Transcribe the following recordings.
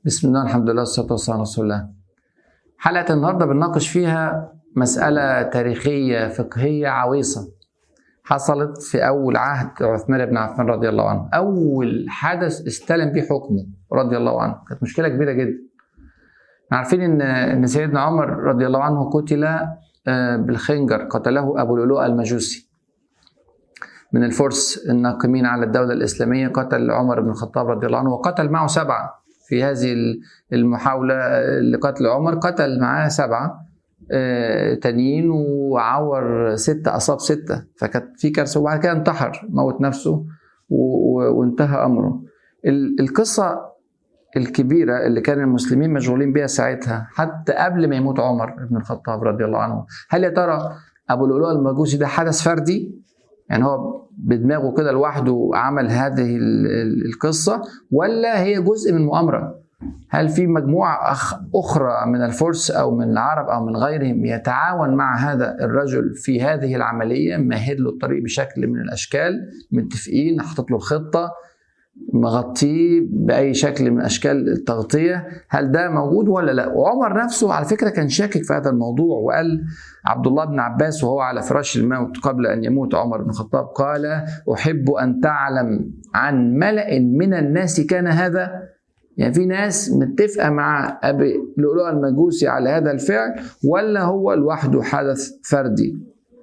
بسم الله الحمد لله والصلاة والسلام على رسول الله حلقة النهاردة بنناقش فيها مسألة تاريخية فقهية عويصة حصلت في أول عهد عثمان بن عفان رضي الله عنه أول حدث استلم به حكمه رضي الله عنه كانت مشكلة كبيرة جدا عارفين إن إن سيدنا عمر رضي الله عنه قتل آه، بالخنجر قتله أبو لؤلؤة المجوسي من الفرس الناقمين على الدولة الإسلامية قتل عمر بن الخطاب رضي الله عنه وقتل معه سبعة في هذه المحاولة لقتل عمر قتل معاه سبعة آه، تانيين وعور ستة أصاب ستة فكانت في كارثة وبعد كده انتحر موت نفسه و- و- وانتهى أمره ال- القصة الكبيرة اللي كان المسلمين مشغولين بيها ساعتها حتى قبل ما يموت عمر بن الخطاب رضي الله عنه هل يا ترى أبو لؤلؤة المجوسي ده حدث فردي يعني هو بدماغه كده لوحده عمل هذه ال- ال- القصة ولا هي جزء من مؤامرة هل في مجموعة أخ أخرى من الفرس أو من العرب أو من غيرهم يتعاون مع هذا الرجل في هذه العملية مهد له الطريق بشكل من الأشكال متفقين حاطط له الخطة مغطيه بأي شكل من أشكال التغطية هل ده موجود ولا لا وعمر نفسه على فكرة كان شاكك في هذا الموضوع وقال عبد الله بن عباس وهو على فراش الموت قبل أن يموت عمر بن الخطاب قال أحب أن تعلم عن ملأ من الناس كان هذا يعني في ناس متفقة مع أبي لؤلؤة المجوسي على هذا الفعل ولا هو لوحده حدث فردي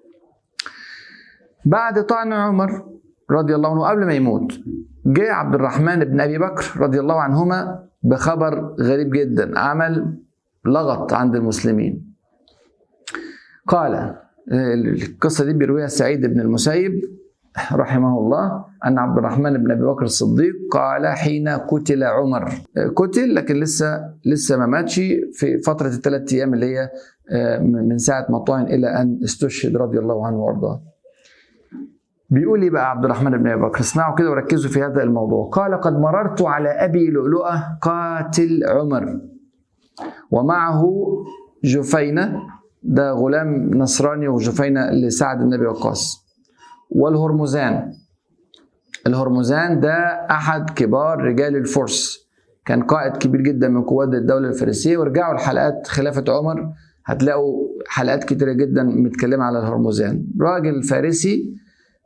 بعد طعن عمر رضي الله عنه قبل ما يموت جاء عبد الرحمن بن أبي بكر رضي الله عنهما بخبر غريب جدا عمل لغط عند المسلمين قال القصة دي بيرويها سعيد بن المسيب رحمه الله أن عبد الرحمن بن أبي بكر الصديق قال حين قتل عمر قتل لكن لسه لسه ما ماتش في فترة الثلاث أيام اللي هي من ساعة ما طعن إلى أن استشهد رضي الله عنه وأرضاه بيقول لي بقى عبد الرحمن بن ابي بكر اسمعوا كده وركزوا في هذا الموضوع قال قد مررت على ابي لؤلؤه قاتل عمر ومعه جفينه ده غلام نصراني وجفينه لسعد النبي وقاص والهرمزان الهرمزان ده احد كبار رجال الفرس كان قائد كبير جدا من قوات الدوله الفارسيه ورجعوا لحلقات خلافه عمر هتلاقوا حلقات كتيره جدا متكلمه على الهرمزان راجل فارسي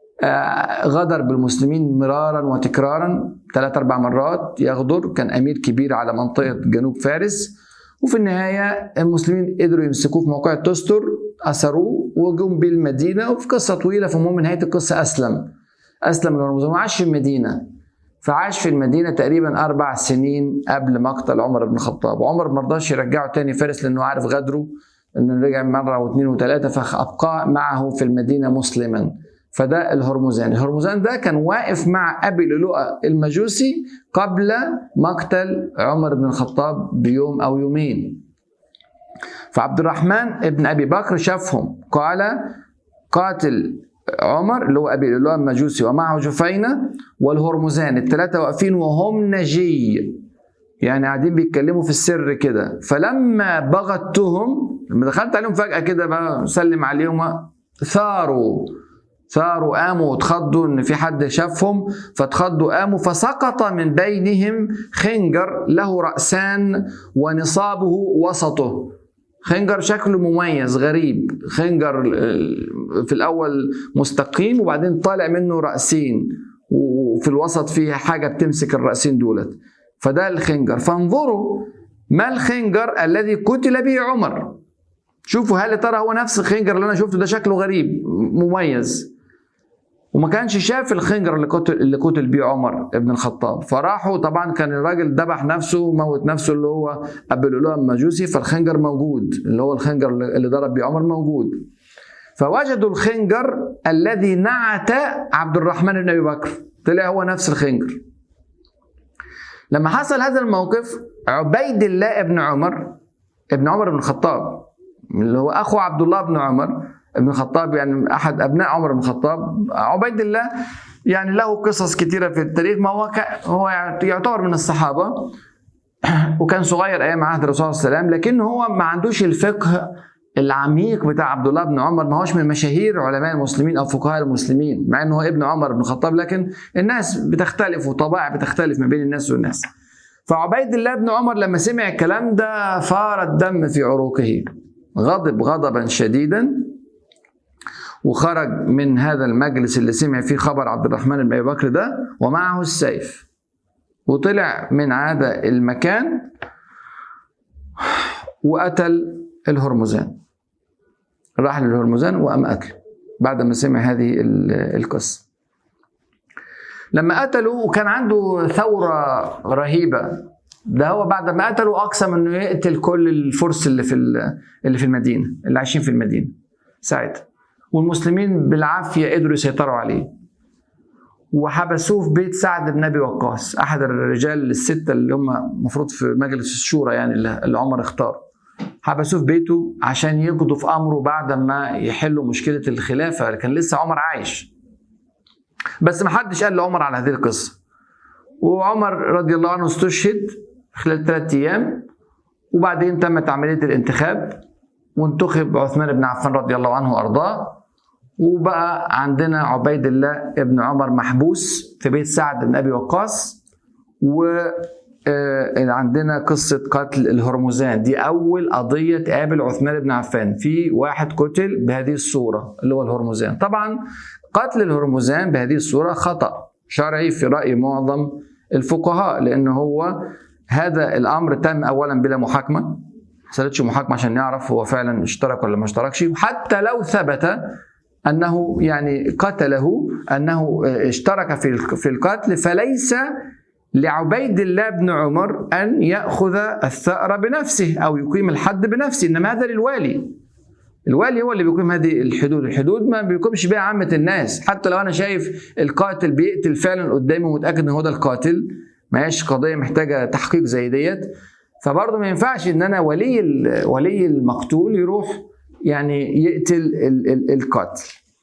آه، غدر بالمسلمين مرارا وتكرارا ثلاث اربع مرات يغدر كان امير كبير على منطقه جنوب فارس وفي النهايه المسلمين قدروا يمسكوه في موقع تستر اسروه وجم بيه المدينه وفي قصه طويله فالمهم نهايه القصه اسلم اسلم الهرمزان وعاش في المدينه فعاش في المدينة تقريبا أربع سنين قبل مقتل عمر بن الخطاب وعمر ما رضاش يرجعه تاني فارس لأنه عارف غدره إنه رجع مرة واثنين وثلاثة فأبقاه معه في المدينة مسلما فده الهرمزان الهرمزان ده كان واقف مع أبي لؤلؤة المجوسي قبل مقتل عمر بن الخطاب بيوم أو يومين فعبد الرحمن ابن أبي بكر شافهم قال قاتل عمر اللي هو أبي لؤلؤة المجوسي ومعه جفينة والهرمزان الثلاثة واقفين وهم نجي يعني قاعدين بيتكلموا في السر كده فلما بغتهم لما دخلت عليهم فجأة كده بقى سلم عليهم ثاروا ثاروا قاموا واتخضوا ان في حد شافهم فاتخضوا قاموا فسقط من بينهم خنجر له رأسان ونصابه وسطه خنجر شكله مميز غريب خنجر في الاول مستقيم وبعدين طالع منه رأسين وفي الوسط فيه حاجة بتمسك الرأسين دولت فده الخنجر فانظروا ما الخنجر الذي قتل به عمر شوفوا هل يا ترى هو نفس الخنجر اللي انا شفته ده شكله غريب مميز وما كانش شاف الخنجر اللي قتل اللي قتل بيه عمر ابن الخطاب فراحوا طبعا كان الراجل ذبح نفسه وموت نفسه اللي هو ابو لؤلؤة المجوسي فالخنجر موجود اللي هو الخنجر اللي ضرب بيه عمر موجود فوجدوا الخنجر الذي نعت عبد الرحمن بن ابي بكر طلع هو نفس الخنجر لما حصل هذا الموقف عبيد الله ابن عمر ابن عمر بن الخطاب اللي هو اخو عبد الله بن عمر ابن الخطاب يعني احد ابناء عمر بن الخطاب عبيد الله يعني له قصص كثيره في التاريخ ما هو ك... هو يعتبر من الصحابه وكان صغير ايام عهد الرسول صلى الله عليه وسلم لكن هو ما عندوش الفقه العميق بتاع عبد الله بن عمر ما هوش من مشاهير علماء المسلمين او فقهاء المسلمين مع انه هو ابن عمر بن الخطاب لكن الناس بتختلف وطبائع بتختلف ما بين الناس والناس فعبيد الله بن عمر لما سمع الكلام ده فار الدم في عروقه غضب غضبا شديدا وخرج من هذا المجلس اللي سمع فيه خبر عبد الرحمن بن ابي بكر ده ومعه السيف وطلع من هذا المكان وقتل الهرمزان راح للهرمزان وقام قتله بعد ما سمع هذه القصه لما قتلوا وكان عنده ثوره رهيبه ده هو بعد ما قتلوا اقسم انه يقتل كل الفرس اللي في اللي في المدينه اللي عايشين في المدينه ساعتها والمسلمين بالعافيه قدروا يسيطروا عليه وحبسوه في بيت سعد بن ابي وقاص احد الرجال السته اللي هم المفروض في مجلس الشورى يعني اللي عمر اختار حبسوه في بيته عشان يقضوا في امره بعد ما يحلوا مشكله الخلافه كان لسه عمر عايش بس ما حدش قال لعمر على هذه القصه وعمر رضي الله عنه استشهد خلال ثلاثة ايام وبعدين تمت عمليه الانتخاب وانتخب عثمان بن عفان رضي الله عنه وارضاه وبقى عندنا عبيد الله ابن عمر محبوس في بيت سعد بن ابي وقاص و عندنا قصة قتل الهرمزان دي أول قضية تقابل عثمان بن عفان في واحد قتل بهذه الصورة اللي هو الهرمزان طبعا قتل الهرمزان بهذه الصورة خطأ شرعي في رأي معظم الفقهاء لأن هو هذا الأمر تم أولا بلا محاكمة ما حصلتش محاكمة عشان نعرف هو فعلا اشترك ولا ما اشتركش حتى لو ثبت انه يعني قتله انه اشترك في في القتل فليس لعبيد الله بن عمر ان ياخذ الثأر بنفسه او يقيم الحد بنفسه انما هذا للوالي الوالي هو اللي بيقيم هذه الحدود الحدود ما بيقومش بها عامة الناس حتى لو انا شايف القاتل بيقتل فعلا قدامي ومتاكد ان هو ده القاتل ما هيش قضيه محتاجه تحقيق زي ديت فبرضه ما ينفعش ان انا ولي ولي المقتول يروح يعني يقتل القاتل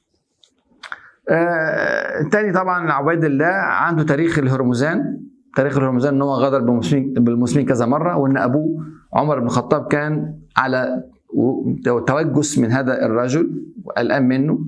آه تاني طبعا عبيد الله عنده تاريخ الهرمزان تاريخ الهرمزان ان هو غدر بالمسلمين بالمسلمين كذا مره وان ابوه عمر بن الخطاب كان على توجس من هذا الرجل وقلقان منه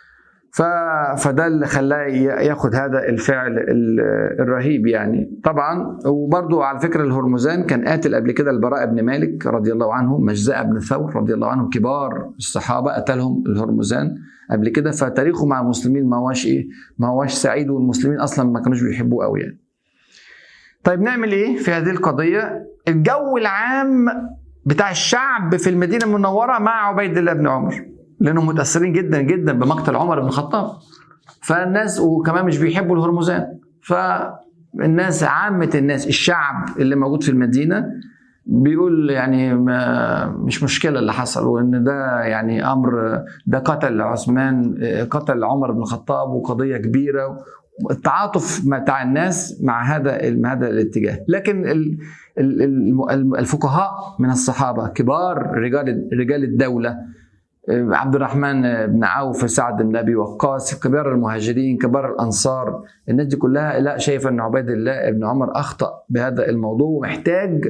فده اللي خلاه ياخد هذا الفعل الرهيب يعني طبعا وبرضه على فكره الهرمزان كان قاتل قبل كده البراء بن مالك رضي الله عنه مجزاء بن ثور رضي الله عنه كبار الصحابه قتلهم الهرمزان قبل كده فتاريخه مع المسلمين ما هوش ايه ما هوش سعيد والمسلمين اصلا ما كانوش بيحبوه قوي يعني طيب نعمل ايه في هذه القضيه الجو العام بتاع الشعب في المدينه المنوره مع عبيد الله بن عمر لانهم متاثرين جدا جدا بمقتل عمر بن الخطاب فالناس وكمان مش بيحبوا الهرمزان فالناس عامه الناس الشعب اللي موجود في المدينه بيقول يعني ما مش مشكله اللي حصل وان ده يعني امر ده قتل عثمان قتل عمر بن الخطاب وقضيه كبيره التعاطف بتاع الناس مع هذا هذا الاتجاه لكن الفقهاء من الصحابه كبار رجال رجال الدوله عبد الرحمن بن عوف سعد بن ابي وقاص كبار المهاجرين كبار الانصار الناس دي كلها لا شايفه ان عبيد الله بن عمر اخطا بهذا الموضوع ومحتاج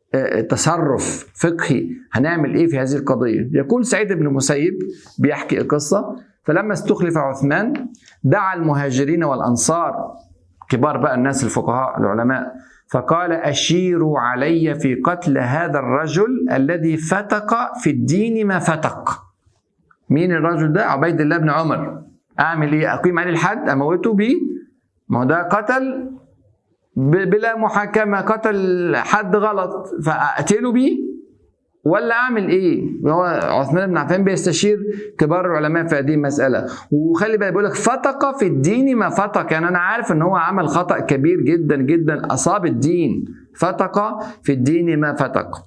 تصرف فقهي هنعمل ايه في هذه القضيه يقول سعيد بن المسيب بيحكي القصه فلما استخلف عثمان دعا المهاجرين والانصار كبار بقى الناس الفقهاء العلماء فقال اشيروا علي في قتل هذا الرجل الذي فتق في الدين ما فتق مين الرجل ده عبيد الله بن عمر اعمل ايه اقيم عليه الحد اموته بيه ما هو ده قتل بلا محاكمه قتل حد غلط فاقتله بيه ولا اعمل ايه؟ هو عثمان بن عفان بيستشير كبار العلماء في هذه المساله وخلي بالك بيقول لك فتق في الدين ما فتق يعني انا عارف ان هو عمل خطا كبير جدا جدا اصاب الدين فتق في الدين ما فتق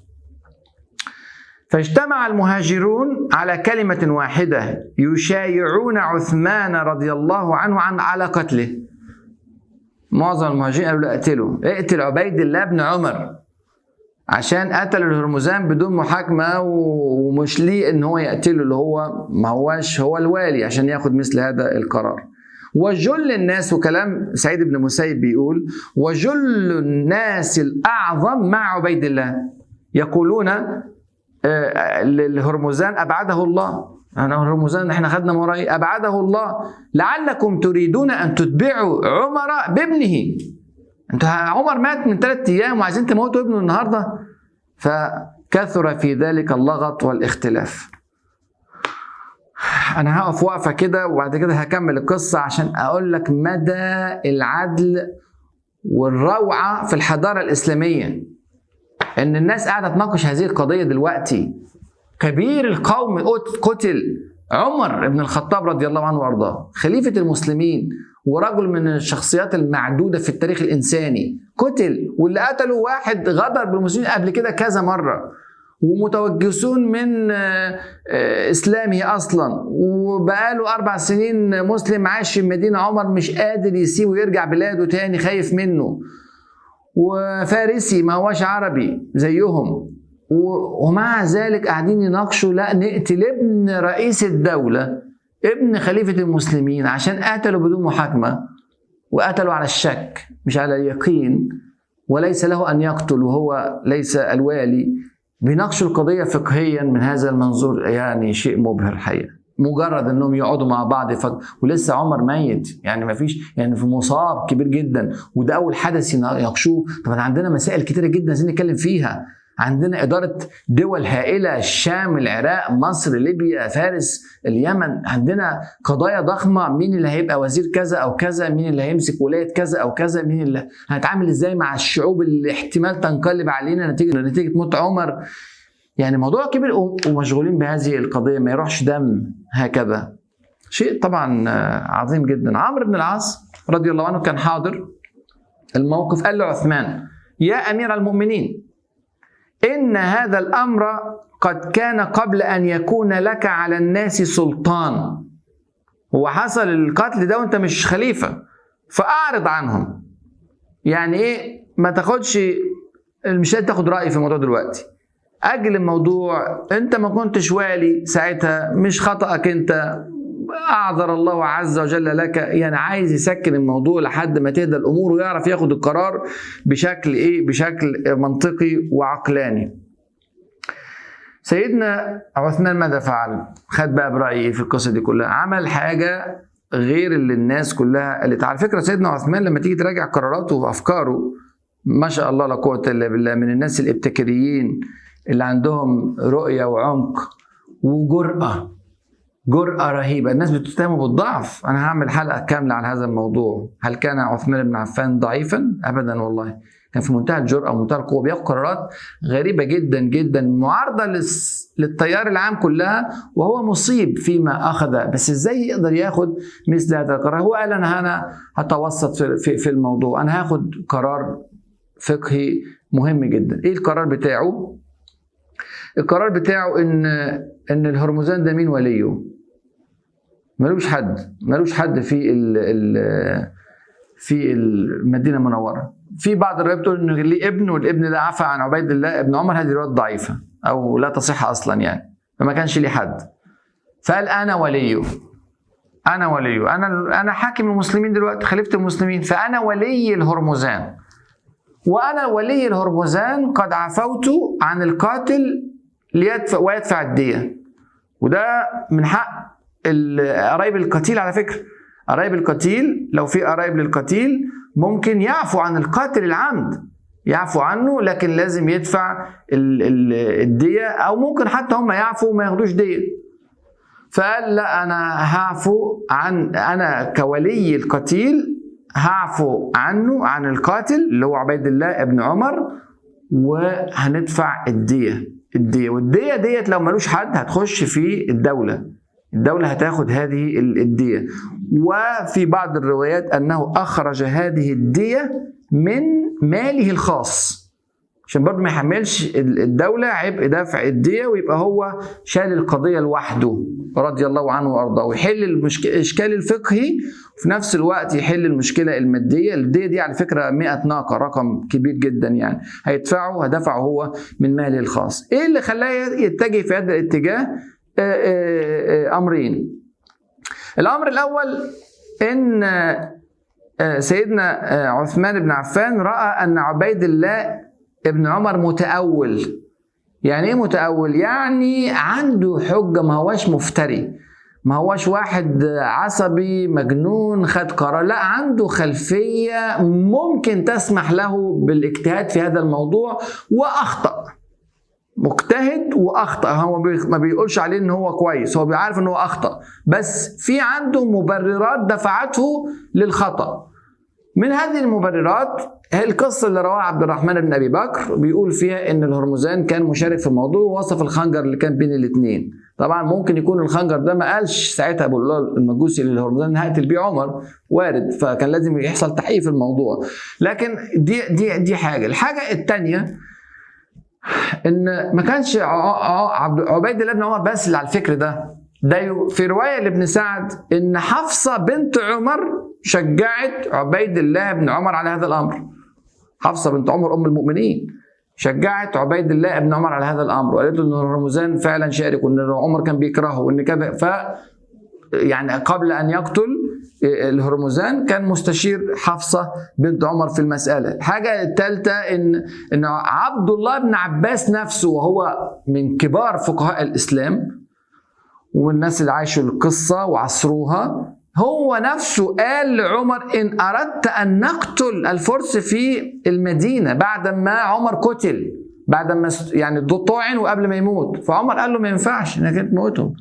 فاجتمع المهاجرون على كلمة واحدة يشايعون عثمان رضي الله عنه عن على قتله معظم المهاجرين قالوا لا اقتله اقتل عبيد الله بن عمر عشان قتل الهرمزان بدون محاكمة ومش ليه ان هو يقتله اللي هو ما هواش هو الوالي عشان ياخد مثل هذا القرار وجل الناس وكلام سعيد بن مسيب بيقول وجل الناس الأعظم مع عبيد الله يقولون الهرمزان أبعده الله أنا هرمزان احنا خدنا موراي أبعده الله لعلكم تريدون أن تتبعوا عمر بابنه انت عمر مات من ثلاث ايام وعايزين تموتوا ابنه النهارده فكثر في ذلك اللغط والاختلاف انا هقف وقفه كده وبعد كده هكمل القصه عشان اقول لك مدى العدل والروعه في الحضاره الاسلاميه ان الناس قاعده تناقش هذه القضيه دلوقتي كبير القوم قتل عمر بن الخطاب رضي الله عنه وارضاه خليفه المسلمين ورجل من الشخصيات المعدوده في التاريخ الانساني قتل واللي قتله واحد غدر بالمسلمين قبل كده كذا مره ومتوجسون من آه، آه، اسلامه اصلا وبقاله اربع سنين مسلم عايش في المدينه عمر مش قادر يسيبه ويرجع بلاده تاني خايف منه وفارسي ما هوش عربي زيهم ومع ذلك قاعدين يناقشوا لا نقتل ابن رئيس الدوله ابن خليفه المسلمين عشان قتلوا بدون محاكمه وقتلوا على الشك مش على اليقين وليس له ان يقتل وهو ليس الوالي بيناقشوا القضية فقهيا من هذا المنظور يعني شيء مبهر الحقيقة مجرد انهم يقعدوا مع بعض فق... ولسه عمر ميت يعني ما فيش يعني في مصاب كبير جدا وده اول حدث يناقشوه طبعا عندنا مسائل كتيره جدا عايزين نتكلم فيها عندنا إدارة دول هائلة الشام العراق مصر ليبيا فارس اليمن عندنا قضايا ضخمة مين اللي هيبقى وزير كذا أو كذا مين اللي هيمسك ولاية كذا أو كذا مين اللي هنتعامل إزاي مع الشعوب اللي احتمال تنقلب علينا نتيجة نتيجة موت عمر يعني موضوع كبير ومشغولين بهذه القضية ما يروحش دم هكذا شيء طبعا عظيم جدا عمرو بن العاص رضي الله عنه كان حاضر الموقف قال له عثمان يا أمير المؤمنين إن هذا الأمر قد كان قبل أن يكون لك على الناس سلطان هو حصل القتل ده وانت مش خليفة فأعرض عنهم يعني إيه ما تاخدش مش تاخد رأي في الموضوع دلوقتي أجل الموضوع أنت ما كنتش والي ساعتها مش خطأك أنت اعذر الله عز وجل لك يعني عايز يسكن الموضوع لحد ما تهدى الامور ويعرف ياخد القرار بشكل ايه بشكل منطقي وعقلاني سيدنا عثمان ماذا فعل خد بقى برايه في القصه دي كلها عمل حاجه غير اللي الناس كلها قالت على فكره سيدنا عثمان لما تيجي تراجع قراراته وافكاره ما شاء الله لا قوه الا بالله من الناس الابتكاريين اللي عندهم رؤيه وعمق وجرأه جرأة رهيبة الناس بتتهمه بالضعف أنا هعمل حلقة كاملة على هذا الموضوع هل كان عثمان بن عفان ضعيفا أبدا والله كان في منتهى الجرأة ومنتهى القوة بياخد قرارات غريبة جدا جدا معارضة للتيار العام كلها وهو مصيب فيما أخذ بس إزاي يقدر ياخد مثل هذا القرار هو قال أنا أنا هتوسط في, في الموضوع أنا هاخد قرار فقهي مهم جدا إيه القرار بتاعه القرار بتاعه ان ان الهرمزان ده مين وليه ملوش حد ملوش حد في ال ال في المدينه المنوره في بعض الروايات بتقول انه ليه ابن والابن ده عفى عن عبيد الله ابن عمر هذه روايات ضعيفه او لا تصح اصلا يعني فما كانش ليه حد فقال انا وليه انا وليه انا انا حاكم المسلمين دلوقتي خليفه المسلمين فانا ولي الهرمزان وانا ولي الهرمزان قد عفوت عن القاتل ليدفع ويدفع الديه وده من حق قرايب القتيل على فكره قرايب القتيل لو في قرايب للقتيل ممكن يعفو عن القاتل العمد يعفو عنه لكن لازم يدفع الدية أو ممكن حتى هم يعفوا وما ياخدوش دية فقال لا أنا هعفو عن أنا كولي القتيل هعفو عنه عن القاتل اللي هو عبيد الله ابن عمر وهندفع الدية الدية والدية ديت لو ملوش حد هتخش في الدولة الدولة هتاخد هذه الدية وفي بعض الروايات أنه أخرج هذه الدية من ماله الخاص عشان برضه ما يحملش الدولة عبء دفع الدية ويبقى هو شال القضية لوحده رضي الله عنه وأرضاه ويحل الإشكال الفقهي وفي نفس الوقت يحل المشكلة المادية الدية دي على فكرة 100 ناقة رقم كبير جدا يعني هيدفعه هدفعه هو من ماله الخاص إيه اللي خلاه يتجه في هذا الاتجاه آه، آه، آه، امرين الامر الاول ان سيدنا عثمان بن عفان راى ان عبيد الله ابن عمر متاول يعني ايه متاول يعني عنده حجه ما هواش مفتري ما هوش واحد عصبي مجنون خد قرار لا عنده خلفية ممكن تسمح له بالاجتهاد في هذا الموضوع وأخطأ مجتهد واخطا هو ما بيقولش عليه ان هو كويس هو بيعرف ان هو اخطا بس في عنده مبررات دفعته للخطا من هذه المبررات هي القصة اللي رواها عبد الرحمن بن أبي بكر بيقول فيها إن الهرمزان كان مشارك في الموضوع ووصف الخنجر اللي كان بين الاثنين طبعا ممكن يكون الخنجر ده ما قالش ساعتها أبو الله المجوسي للهرمزان هقتل بيه عمر وارد فكان لازم يحصل تحقيق في الموضوع لكن دي دي دي حاجة الحاجة الثانية ان ما كانش عبيد الله بن عمر بس اللي على الفكر ده ده في روايه لابن سعد ان حفصه بنت عمر شجعت عبيد الله بن عمر على هذا الامر حفصه بنت عمر ام المؤمنين شجعت عبيد الله بن عمر على هذا الامر وقالت له ان رمزان فعلا شارك وان عمر كان بيكرهه وان كذا ف يعني قبل ان يقتل الهرمزان كان مستشير حفصه بنت عمر في المساله الحاجه الثالثه ان ان عبد الله بن عباس نفسه وهو من كبار فقهاء الاسلام والناس اللي عاشوا القصه وعصروها هو نفسه قال لعمر ان اردت ان نقتل الفرس في المدينه بعد ما عمر قتل بعد ما يعني طعن وقبل ما يموت فعمر قال له ما ينفعش انك تموتهم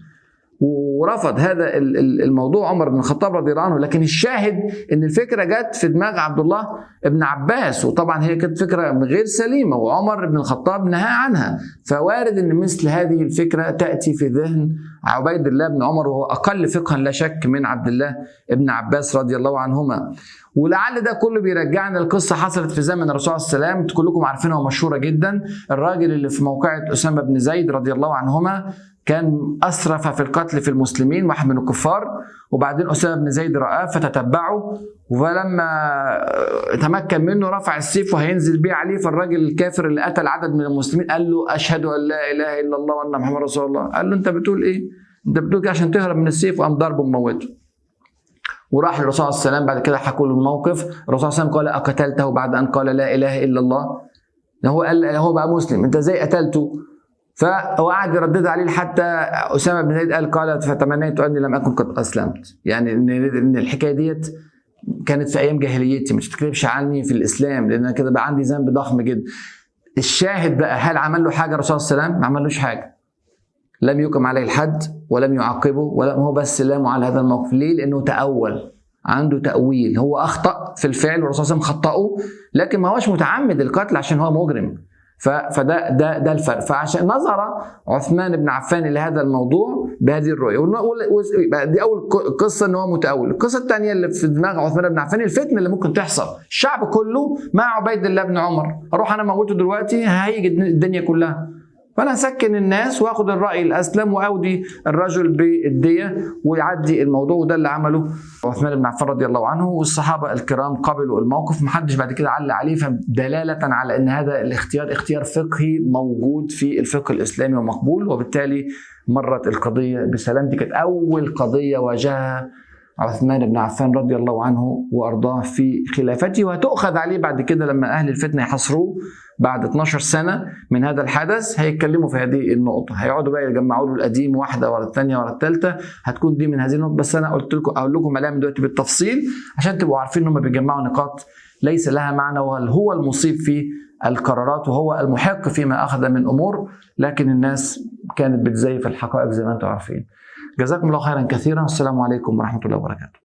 ورفض هذا الموضوع عمر بن الخطاب رضي الله عنه لكن الشاهد ان الفكره جت في دماغ عبد الله بن عباس وطبعا هي كانت فكره غير سليمه وعمر بن الخطاب نهى عنها فوارد ان مثل هذه الفكره تاتي في ذهن عبيد الله بن عمر وهو اقل فقها لا شك من عبد الله بن عباس رضي الله عنهما ولعل ده كله بيرجعنا القصة حصلت في زمن الرسول صلى الله عليه وسلم كلكم عارفينها ومشهورة جدا الراجل اللي في موقعة أسامة بن زيد رضي الله عنهما كان أسرف في القتل في المسلمين واحد من الكفار وبعدين أسامة بن زيد رآه فتتبعه ولما تمكن منه رفع السيف وهينزل بيه عليه فالراجل الكافر اللي قتل عدد من المسلمين قال له أشهد أن لا إله إلا الله وأن محمد رسول الله قال له أنت بتقول إيه؟ أنت بتقول كده عشان تهرب من السيف وقام ضربه وموته وراح للرسول صلى الله عليه وسلم بعد كده حكوا له الموقف الرسول صلى الله عليه وسلم قال أقتلته بعد أن قال لا إله إلا الله هو قال هو بقى مسلم أنت إزاي قتلته؟ فقعد يردد عليه حتى اسامه بن زيد قال قال فتمنيت اني لم اكن قد اسلمت يعني ان الحكايه ديت كانت في ايام جاهليتي ما تتكلمش عني في الاسلام لان كده بقى عندي ذنب ضخم جدا الشاهد بقى هل عمل له حاجه الرسول صلى الله عليه وسلم ما عملوش حاجه لم يقم عليه الحد ولم يعاقبه ولم هو بس لامه على هذا الموقف ليه لانه تاول عنده تاويل هو اخطا في الفعل والرسول صلى الله عليه وسلم خطاه لكن ما هوش متعمد القتل عشان هو مجرم فده ده ده الفرق فعشان نظر عثمان بن عفان الى هذا الموضوع بهذه الرؤيه دي اول قصه ان هو متاول القصه الثانيه اللي في دماغ عثمان بن عفان الفتنه اللي ممكن تحصل الشعب كله مع عبيد الله بن عمر اروح انا اموته دلوقتي هيجي الدنيا كلها فانا اسكن الناس واخد الراي الاسلم واودي الرجل بالديه ويعدي الموضوع وده اللي عمله عثمان بن عفان رضي الله عنه والصحابه الكرام قبلوا الموقف محدش بعد كده علق عليه فدلاله على ان هذا الاختيار اختيار فقهي موجود في الفقه الاسلامي ومقبول وبالتالي مرت القضيه بسلام دي كانت اول قضيه واجهها عثمان بن عفان رضي الله عنه وارضاه في خلافته وهتؤخذ عليه بعد كده لما اهل الفتنه يحاصروه بعد 12 سنه من هذا الحدث هيتكلموا في هذه النقطه هيقعدوا بقى يجمعوا له القديم واحده ورا الثانيه ورا الثالثه هتكون دي من هذه النقط بس انا قلت لكم اقول لكم عليها من دلوقتي بالتفصيل عشان تبقوا عارفين ان هم بيجمعوا نقاط ليس لها معنى وهل هو المصيب في القرارات وهو المحق فيما اخذ من امور لكن الناس كانت بتزيف الحقائق زي ما انتم عارفين جزاكم الله خيرا كثيرا والسلام عليكم ورحمه الله وبركاته